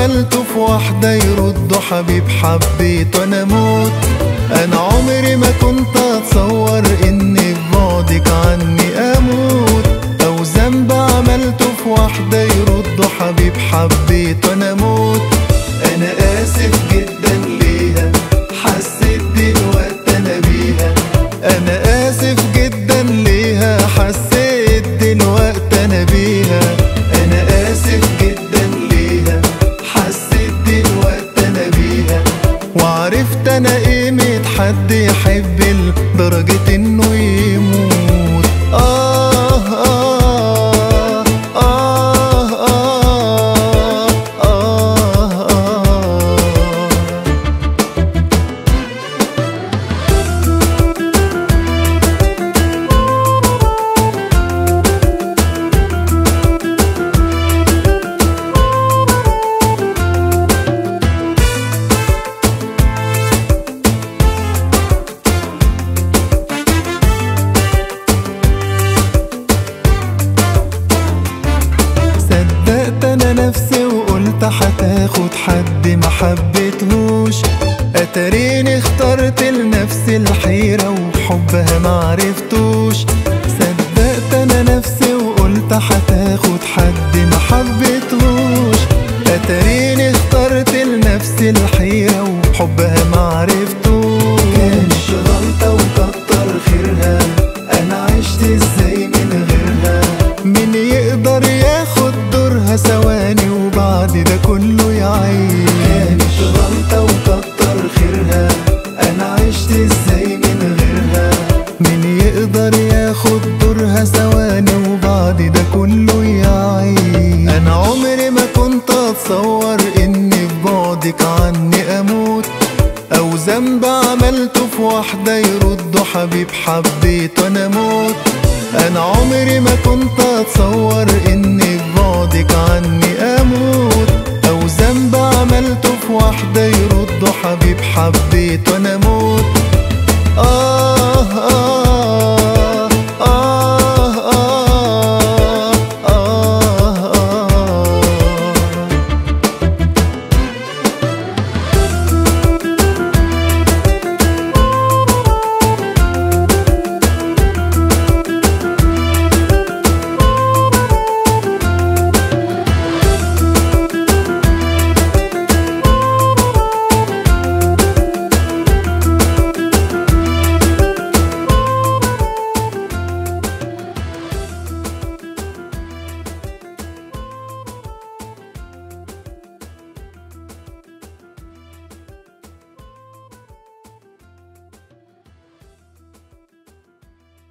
عملته في واحدة يردوا حبيب حبيت وانا موت انا عمري ما كنت اتصور اني في بعدك عني اموت او ذنب عملته في واحدة يردوا حبيب حبيت وانا موت انا اسف جدا ليها حسيت دلوقتي انا بيها انا اسف جدا ليها حسيت دلوقتي انا بيها انا اسف جدا ليها حسيت دلوقتي انا بيها وعرفت انا قيمة حد يحب لدرجة انه يموت آه آه آه آه آه آه صدقت انا نفسي وقلت هتاخد حد ما حبيتهوش اتاريني اخترت لنفسي الحيرة وحبها معرفتوش صدقت انا نفسي وقلت هتاخد حد ما حبيتهوش اتاريني اخترت لنفسي الحيرة وحبها معرفتوش كانش غلطة وكتر خيرها انا عشت ازاي من غيرها مين يقدر ياخد دورها ثواني وبعد ده كله يعيش كانت غلطة وكتر خيرها انا عشت ازاي من غيرها مين يقدر ياخد دورها ثواني وبعد ده كله يعيش انا عمري ما كنت اتصور اني في بعدك عني اموت او ذنب عملته في واحدة يردوا حبيب حبيت وانا موت انا عمري ما كنت اتصور اني في بعدك عني اموت او ذنب عملته في واحدة يردوا حبيب حبيت وانا موت آه